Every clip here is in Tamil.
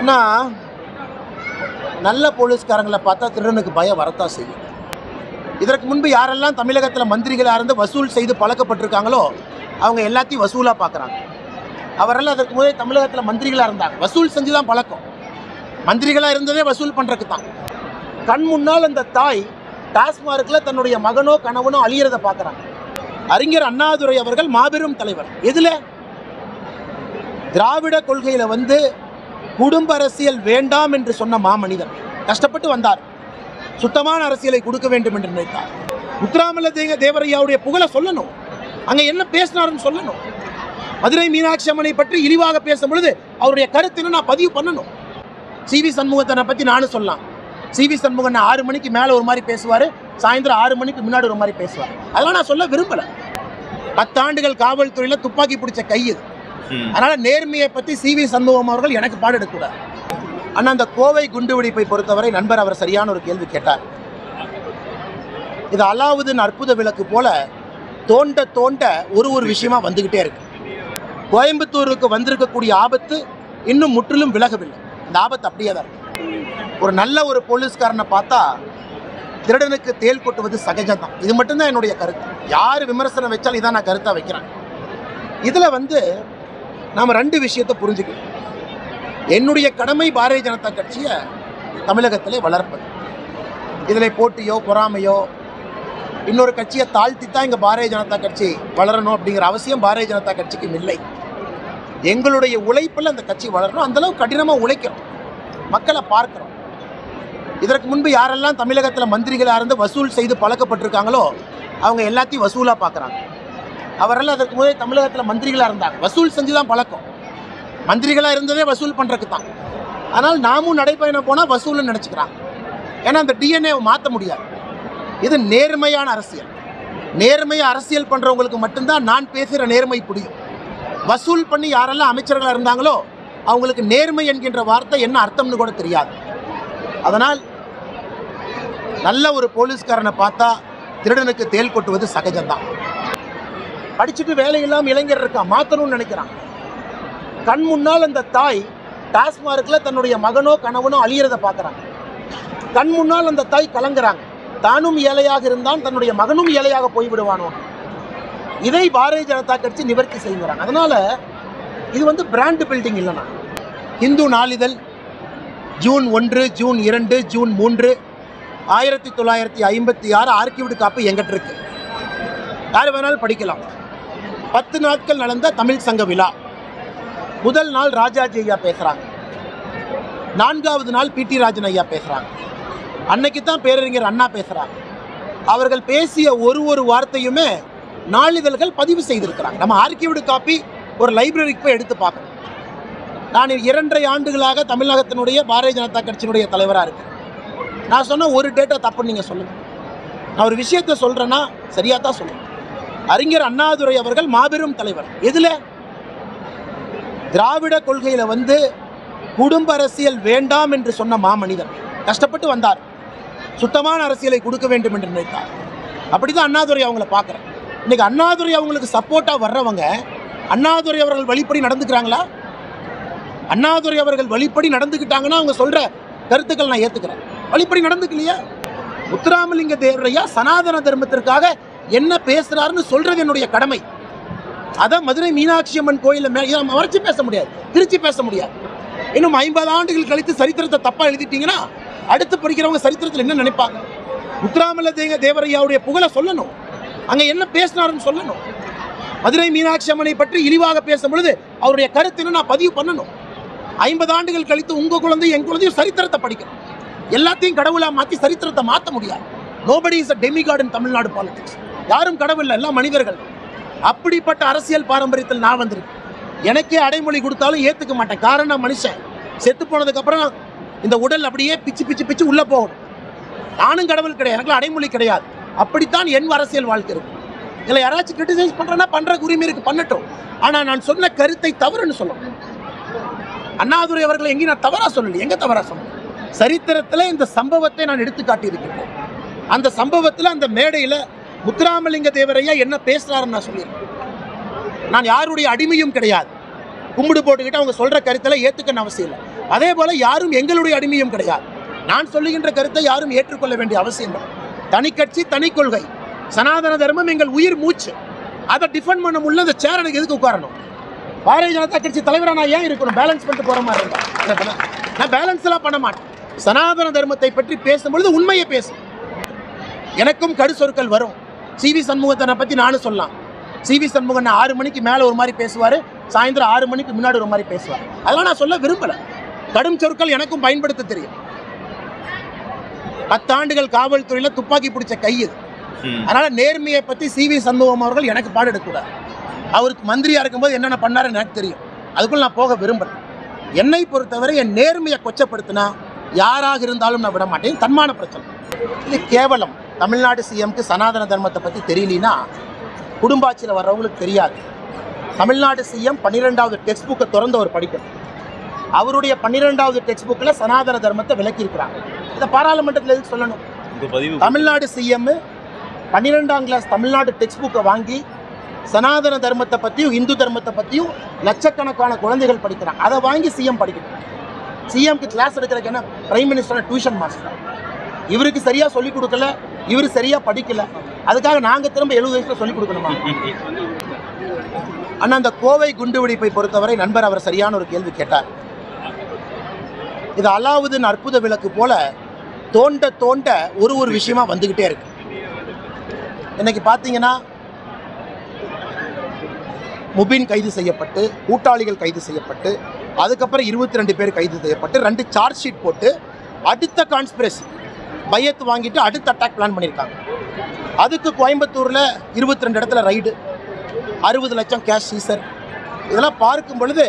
அண்ணா நல்ல போலீஸ்காரங்களை பார்த்தா திருடனுக்கு பயம் வரத்தான் செய்யும் இதற்கு முன்பு யாரெல்லாம் தமிழகத்தில் மந்திரிகளாக இருந்து வசூல் செய்து பழக்கப்பட்டிருக்காங்களோ அவங்க எல்லாத்தையும் வசூலாக பார்க்குறாங்க அவரெல்லாம் அதற்கு முதலே தமிழகத்தில் மந்திரிகளாக இருந்தாங்க வசூல் செஞ்சு தான் பழக்கம் மந்திரிகளாக இருந்ததே வசூல் பண்ணுறதுக்கு தான் கண் முன்னால் அந்த தாய் டாஸ்மார்க்கில் தன்னுடைய மகனோ கணவனோ அழியறதை பார்க்குறாங்க அறிஞர் அண்ணாதுரை அவர்கள் மாபெரும் தலைவர் எதில் திராவிட கொள்கையில் வந்து குடும்ப அரசியல் வேண்டாம் என்று சொன்ன மாமனிதன் கஷ்டப்பட்டு வந்தார் சுத்தமான அரசியலை கொடுக்க வேண்டும் என்று நினைத்தார் முத்துராமல தேங்க தேவரையாவுடைய புகழை சொல்லணும் அங்க என்ன பேசினாருன்னு சொல்லணும் மதுரை மீனாட்சி அம்மனை பற்றி இழிவாக பேசும் பொழுது அவருடைய கருத்து நான் பதிவு பண்ணணும் சி வி சண்முகத்தனை பத்தி நானும் சொல்லலாம் சி வி சண்முகன் ஆறு மணிக்கு மேல ஒரு மாதிரி பேசுவாரு சாயந்தரம் ஆறு மணிக்கு முன்னாடி ஒரு மாதிரி பேசுவார் அதெல்லாம் நான் சொல்ல விரும்பல பத்தாண்டுகள் காவல்துறையில துப்பாக்கி பிடிச்ச கை இது அதனால நேர்மையை பத்தி சி வி சண்முகம் அவர்கள் எனக்கு பாடெடுக்கூடாது ஆனா அந்த கோவை குண்டுவெடிப்பை பொறுத்தவரை நண்பர் அவர் சரியான ஒரு கேள்வி கேட்டார் இது அலாவுதீன் அற்புத விளக்கு போல தோண்ட தோண்ட ஒரு ஒரு விஷயமா வந்துகிட்டே இருக்கு கோயம்புத்தூருக்கு வந்திருக்கக்கூடிய ஆபத்து இன்னும் முற்றிலும் விலகவில்லை இந்த ஆபத்து அப்படியே தான் இருக்கு ஒரு நல்ல ஒரு போலீஸ்காரனை பார்த்தா திருடனுக்கு தேல் கொட்டுவது சகஜம்தான் இது மட்டும்தான் என்னுடைய கருத்து யார் விமர்சனம் வச்சாலும் இதான் நான் கருத்தாக வைக்கிறேன் இதில் வந்து நாம் ரெண்டு விஷயத்தை புரிஞ்சுக்கணும் என்னுடைய கடமை பாரதிய ஜனதா கட்சியை தமிழகத்திலே வளர்ப்பது இதில் போட்டியோ பொறாமையோ இன்னொரு கட்சியை தாழ்த்தி தான் இங்கே பாரதிய ஜனதா கட்சி வளரணும் அப்படிங்கிற அவசியம் பாரதிய ஜனதா கட்சிக்கும் இல்லை எங்களுடைய உழைப்பில் அந்த கட்சி வளரணும் அந்த அளவுக்கு கடினமாக உழைக்கிறோம் மக்களை பார்க்கிறோம் இதற்கு முன்பு யாரெல்லாம் தமிழகத்தில் மந்திரிகளாக இருந்து வசூல் செய்து பழக்கப்பட்டிருக்காங்களோ அவங்க எல்லாத்தையும் வசூலாக பார்க்குறாங்க அவரெல்லாம் அதற்கு முதலே தமிழகத்தில் மந்திரிகளாக இருந்தாங்க வசூல் செஞ்சு தான் பழக்கம் மந்திரிகளாக இருந்ததே வசூல் பண்ணுறதுக்கு தான் ஆனால் நாமும் நடைப்பயணம் போனால் வசூல்னு நினச்சிக்கிறாங்க ஏன்னா அந்த டிஎன்ஏவை மாற்ற முடியாது இது நேர்மையான அரசியல் நேர்மையாக அரசியல் பண்ணுறவங்களுக்கு மட்டும்தான் நான் பேசுகிற நேர்மை புரியும் வசூல் பண்ணி யாரெல்லாம் அமைச்சர்களாக இருந்தாங்களோ அவங்களுக்கு நேர்மை என்கின்ற வார்த்தை என்ன அர்த்தம்னு கூட தெரியாது அதனால் நல்ல ஒரு போலீஸ்காரனை பார்த்தா திருடனுக்கு தேல் கொட்டுவது சகஜம்தான் படிச்சுட்டு வேலை இல்லாமல் இளைஞர் இருக்கான் மாற்றணும்னு நினைக்கிறான் கண் முன்னால் அந்த தாய் டாஸ்மார்க்கில் தன்னுடைய மகனோ கணவனோ அழியறதை பார்க்குறாங்க கண் முன்னால் அந்த தாய் கலங்குறாங்க தானும் ஏழையாக இருந்தான் தன்னுடைய மகனும் ஏழையாக போய்விடுவானோ இதை பாரதிய ஜனதா கட்சி நிவர்த்தி செய்கிறாங்க அதனால இது வந்து பிராண்ட் பில்டிங் இல்லைண்ணா இந்து நாளிதழ் ஜூன் ஒன்று ஜூன் இரண்டு ஜூன் மூன்று ஆயிரத்தி தொள்ளாயிரத்தி ஐம்பத்தி ஆறு ஆர்கிவிடு காப்பு எங்கிட்ட இருக்கு யார் வேணாலும் படிக்கலாம் பத்து நாட்கள் நடந்த தமிழ் சங்க விழா முதல் நாள் ராஜாஜி ஐயா பேசுகிறாங்க நான்காவது நாள் பிடி ராஜன் ஐயா பேசுகிறாங்க அன்னைக்கு தான் பேரறிஞர் அண்ணா பேசுகிறாங்க அவர்கள் பேசிய ஒரு ஒரு வார்த்தையுமே நாளிதழ்கள் பதிவு செய்திருக்கிறாங்க நம்ம ஆர்கிவிடு காப்பி ஒரு லைப்ரரிக்கு போய் எடுத்து பார்க்கணும் நான் இரண்டரை ஆண்டுகளாக தமிழகத்தினுடைய பாரதிய ஜனதா கட்சியினுடைய தலைவராக இருக்கேன் நான் சொன்ன ஒரு டேட்டா தப்புன்னு நீங்கள் சொல்லுங்கள் நான் ஒரு விஷயத்தை சொல்கிறேன்னா சரியாக தான் சொல்லுவேன் அறிஞர் அண்ணாதுரை அவர்கள் மாபெரும் தலைவர் எதில் திராவிட கொள்கையில் வந்து குடும்ப அரசியல் வேண்டாம் என்று சொன்ன மாமனிதன் கஷ்டப்பட்டு வந்தார் சுத்தமான அரசியலை கொடுக்க வேண்டும் என்று நினைத்தார் அப்படி தான் அண்ணாதுரை அவங்கள பார்க்குறேன் இன்னைக்கு அண்ணாதுரை அவங்களுக்கு சப்போர்ட்டாக வர்றவங்க அண்ணாதுரை அவர்கள் வழிப்படி நடந்துக்கிறாங்களா அண்ணாதுரை அவர்கள் வழிப்படி நடந்துக்கிட்டாங்கன்னா அவங்க சொல்கிற கருத்துக்கள் நான் ஏற்றுக்கிறேன் வழிப்படி நடந்துக்கலையா முத்துராமலிங்க தேவரையா சனாதன தர்மத்திற்காக என்ன பேசுறாருன்னு சொல்றது என்னுடைய கடமை அதை மதுரை மீனாட்சி அம்மன் கோயிலில் மே இதை மறைச்சு பேச முடியாது திருச்சி பேச முடியாது இன்னும் ஐம்பது ஆண்டுகள் கழித்து சரித்திரத்தை தப்பாக எழுதிட்டீங்கன்னா அடுத்து படிக்கிறவங்க சரித்திரத்தில் என்ன நினைப்பாங்க முத்துராமல தேங்க தேவரையாவுடைய புகழை சொல்லணும் அங்கே என்ன பேசினாருன்னு சொல்லணும் மதுரை மீனாட்சி அம்மனை பற்றி இழிவாக பேசும் பொழுது அவருடைய கருத்து என்ன நான் பதிவு பண்ணணும் ஐம்பது ஆண்டுகள் கழித்து உங்க குழந்தை என் குழந்தையும் சரித்திரத்தை படிக்கணும் எல்லாத்தையும் கடவுளா மாற்றி சரித்திரத்தை மாற்ற முடியாது nobody is a demigod in Tamil Nadu politics யாரும் கடவுள் இல்லை எல்லாம் மனிதர்கள் அப்படிப்பட்ட அரசியல் பாரம்பரியத்தில் நான் வந்திருக்கேன் எனக்கே அடைமொழி கொடுத்தாலும் ஏற்றுக்க மாட்டேன் காரணம் மனுஷன் செத்து போனதுக்கப்புறம் இந்த உடல் அப்படியே பிச்சு பிச்சு பிச்சு உள்ளே போகணும் நானும் கடவுள் கிடையாது எனக்கு அடைமொழி கிடையாது அப்படித்தான் என் அரசியல் வாழ்க்கை இருக்கும் இல்லை யாராச்சும் கிரிட்டிசைஸ் பண்ணுறேன்னா பண்ணுற உரிமை இருக்கு பண்ணட்டும் ஆனால் நான் சொன்ன கருத்தை தவறுன்னு சொல்லணும் அண்ணாதுரை அவர்களை எங்கேயும் நான் தவறா சொல்லல எங்க தவறா சொன்னேன் சரித்திரத்தில் இந்த சம்பவத்தை நான் எடுத்து காட்டியிருக்கிறேன் அந்த சம்பவத்தில் அந்த மேடையில் முத்துராமலிங்க தேவரையா என்ன பேசுறாருன்னு நான் சொல்லியிருக்கேன் நான் யாருடைய அடிமையும் கிடையாது கும்பிடு போட்டுக்கிட்டு அவங்க சொல்ற கருத்தில் ஏத்துக்கணும் அவசியம் இல்லை அதே போல யாரும் எங்களுடைய அடிமையும் கிடையாது நான் சொல்லுகின்ற கருத்தை யாரும் ஏற்றுக்கொள்ள வேண்டிய அவசியம் இல்லை தனி கட்சி தனி கொள்கை சனாதன தர்மம் எங்கள் உயிர் மூச்சு அதை டிஃபெண்ட் பண்ண முடியல அந்த சேர் எனக்கு எதுக்கு உட்காரணும் பாரதிய ஜனதா கட்சி தலைவராக நான் ஏன் இருக்கணும் பேலன்ஸ் பண்ணிட்டு போற மாதிரி இருந்தா என்ன பண்ண? நான் பேலன்ஸ் எல்லாம் பண்ண மாட்டேன் சனாதன தர்மத்தை பற்றி பேசும்பொழுது உண்மையை பேசும் எனக்கும் கடு சொற்கள் வரும் சிவி சண்முகத்தை பத்தி நானும் சொல்லலாம் சிவி சண்முகன் ஆறு மணிக்கு மேல ஒரு மாதிரி பேசுவாரு சாயந்தரம் ஆறு மணிக்கு முன்னாடி ஒரு மாதிரி பேசுவார் அதெல்லாம் நான் சொல்ல விரும்பல கடும் சொற்கள் எனக்கும் பயன்படுத்த தெரியும் பத்தாண்டுகள் காவல்துறையில துப்பாக்கி பிடிச்ச கை இது அதனால நேர்மையை பத்தி சிவி சண்முகம் அவர்கள் எனக்கு பாடம் எடுக்கக்கூடாது அவருக்கு மந்திரியா இருக்கும்போது என்னென்ன பண்ணாருன்னு எனக்கு தெரியும் அதுக்குள்ள நான் போக விரும்பல என்னை பொறுத்தவரை என் நேர்மையை கொச்சப்படுத்தினா யாராக இருந்தாலும் நான் விட மாட்டேன் தன்மான பிரச்சனை இது கேவலம் தமிழ்நாடு சிஎம்க்கு சனாதன தர்மத்தை பற்றி தெரியலனா குடும்பாட்சியில் வர்றவங்களுக்கு தெரியாது தமிழ்நாடு சிஎம் பன்னிரெண்டாவது டெக்ஸ்ட் புக்கை திறந்து அவர் படிக்கணும் அவருடைய பன்னிரெண்டாவது டெக்ஸ்ட் புக்கில் சனாதன தர்மத்தை விளக்கியிருக்கிறாங்க இதை பாராளுமன்றத்தில் எதுக்கு சொல்லணும் உங்க பதிவு தமிழ்நாடு சிஎம் பன்னிரெண்டாம் கிளாஸ் தமிழ்நாடு டெக்ஸ்ட் புக்கை வாங்கி சனாதன தர்மத்தை பற்றியும் இந்து தர்மத்தை பற்றியும் லட்சக்கணக்கான குழந்தைகள் படிக்கிறாங்க அதை வாங்கி சிஎம் படிக்கணும் சிஎம்க்கு கிளாஸ் எடுக்கிறதுக்கு என்ன பிரைம் மினிஸ்டர் டியூஷன் மாஸ்டர் இவருக்கு சரியாக சொல்லிக் கொடுக்கல இவர் சரியாக படிக்கல அதுக்காக நாங்கள் திரும்ப எழுபது வயசில் சொல்லிக் கொடுக்கணுமா அண்ணா அந்த கோவை குண்டுவெடிப்பை பொறுத்தவரை நண்பர் அவர் சரியான ஒரு கேள்வி கேட்டார் இது அலாவுதீன் அற்புத விளக்கு போல தோண்ட தோண்ட ஒரு ஒரு விஷயமா வந்துக்கிட்டே இருக்கு இன்னைக்கு பார்த்தீங்கன்னா முபின் கைது செய்யப்பட்டு கூட்டாளிகள் கைது செய்யப்பட்டு அதுக்கப்புறம் இருபத்தி ரெண்டு பேர் கைது செய்யப்பட்டு ரெண்டு சார்ஜ் ஷீட் போட்டு அடுத்த கான்ஸ்பிரசி பையத்து வாங்கிட்டு அடுத்த அட்டாக் பிளான் பண்ணியிருக்காங்க அதுக்கு கோயம்புத்தூரில் இருபத்தி ரெண்டு இடத்துல ரைடு அறுபது லட்சம் கேஷ் சீசர் இதெல்லாம் பார்க்கும் பொழுது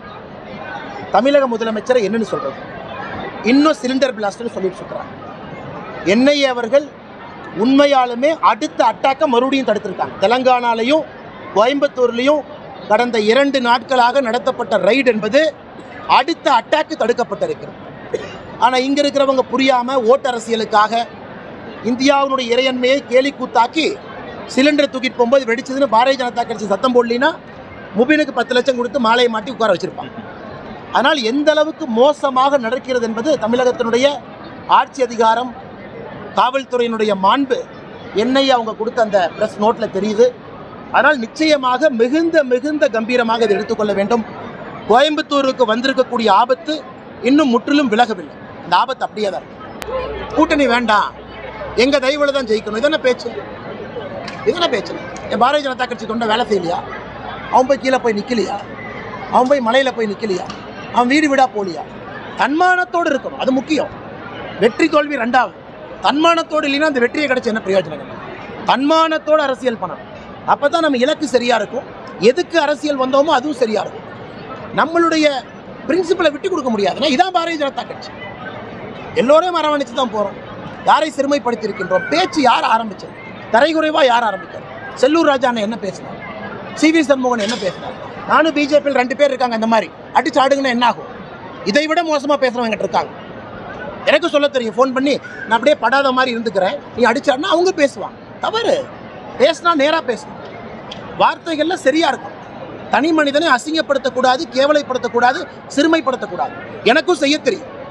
தமிழக முதலமைச்சரை என்னன்னு சொல்றது இன்னும் சிலிண்டர் பிளாஸ்ட்னு சொல்லிட்டு சுற்றுறாங்க என்ஐஏ அவர்கள் உண்மையாலுமே அடுத்த அட்டாக்கை மறுபடியும் தடுத்திருக்காங்க தெலங்கானாலையும் கோயம்புத்தூர்லையும் கடந்த இரண்டு நாட்களாக நடத்தப்பட்ட ரைடு என்பது அடுத்த அட்டாக்கு தடுக்கப்பட்டிருக்கிறது ஆனால் இங்கே இருக்கிறவங்க புரியாமல் ஓட்டு அரசியலுக்காக இந்தியாவினுடைய இறையன்மையை கேலி கூத்தாக்கி சிலிண்டரை தூக்கிட்டு போகும்போது வெடிச்சதுன்னு பாரதிய ஜனதா கட்சி சத்தம் போடலினா முபினுக்கு பத்து லட்சம் கொடுத்து மாலையை மாட்டி உட்கார வச்சிருப்பாங்க ஆனால் எந்த அளவுக்கு மோசமாக நடக்கிறது என்பது தமிழகத்தினுடைய ஆட்சி அதிகாரம் காவல்துறையினுடைய மாண்பு என்னை அவங்க கொடுத்த அந்த பிரஸ் நோட்டில் தெரியுது அதனால் நிச்சயமாக மிகுந்த மிகுந்த கம்பீரமாக இதை எடுத்துக்கொள்ள வேண்டும் கோயம்புத்தூருக்கு வந்திருக்கக்கூடிய ஆபத்து இன்னும் முற்றிலும் விலகவில்லை இந்த ஆபத்து அப்படியே தான் இருக்கு கூட்டணி வேண்டாம் எங்க தயவுல தான் ஜெயிக்கணும் இதென்ன பேச்சு இதென்ன பேச்சு என் பாரதிய ஜனதா கட்சி தொண்டை வேலை செய்யலையா அவன் போய் கீழே போய் நிற்கலையா அவன் போய் மலையில் போய் நிற்கலையா அவன் வீடு வீடா போலியா தன்மானத்தோடு இருக்கணும் அது முக்கியம் வெற்றி தோல்வி ரெண்டாவது தன்மானத்தோடு இல்லைன்னா அந்த வெற்றியை கிடைச்ச என்ன பிரயோஜனம் இல்லை தன்மானத்தோடு அரசியல் பண்ணணும் அப்போ தான் நம்ம இலக்கு சரியாக இருக்கும் எதுக்கு அரசியல் வந்தோமோ அதுவும் சரியாக இருக்கும் நம்மளுடைய பிரின்சிபலை விட்டு கொடுக்க முடியாதுன்னா இதான் பாரதிய ஜனதா கட்சி எல்லோரையும் அரவணைச்சு தான் போகிறோம் யாரை சிறுமைப்படுத்தியிருக்கின்றோம் பேச்சு யார் ஆரம்பிச்சது தரைகுறைவாக யார் ஆரம்பித்தார் செல்லூர் ராஜா அண்ணன் என்ன பேசினார் சி வி சண்முகன் என்ன பேசினார் நானும் பிஜேபியில் ரெண்டு பேர் இருக்காங்க இந்த மாதிரி அடிச்சு ஆடுங்கன்னா என்ன ஆகும் இதை விட மோசமாக பேசுகிறவங்க இருக்காங்க எனக்கு சொல்ல தெரியும் ஃபோன் பண்ணி நான் அப்படியே படாத மாதிரி இருந்துக்கிறேன் நீ அடிச்சாருன்னா அவங்க பேசுவாங்க தவறு பேசினா நேராக பேசணும் வார்த்தைகள்ல சரியா இருக்கும் தனி மனிதனை அசிங்கப்படுத்தக்கூடாது கேவலைப்படுத்தக்கூடாது சிறுமைப்படுத்தக்கூடாது எனக்கும் செய்ய தெரியும்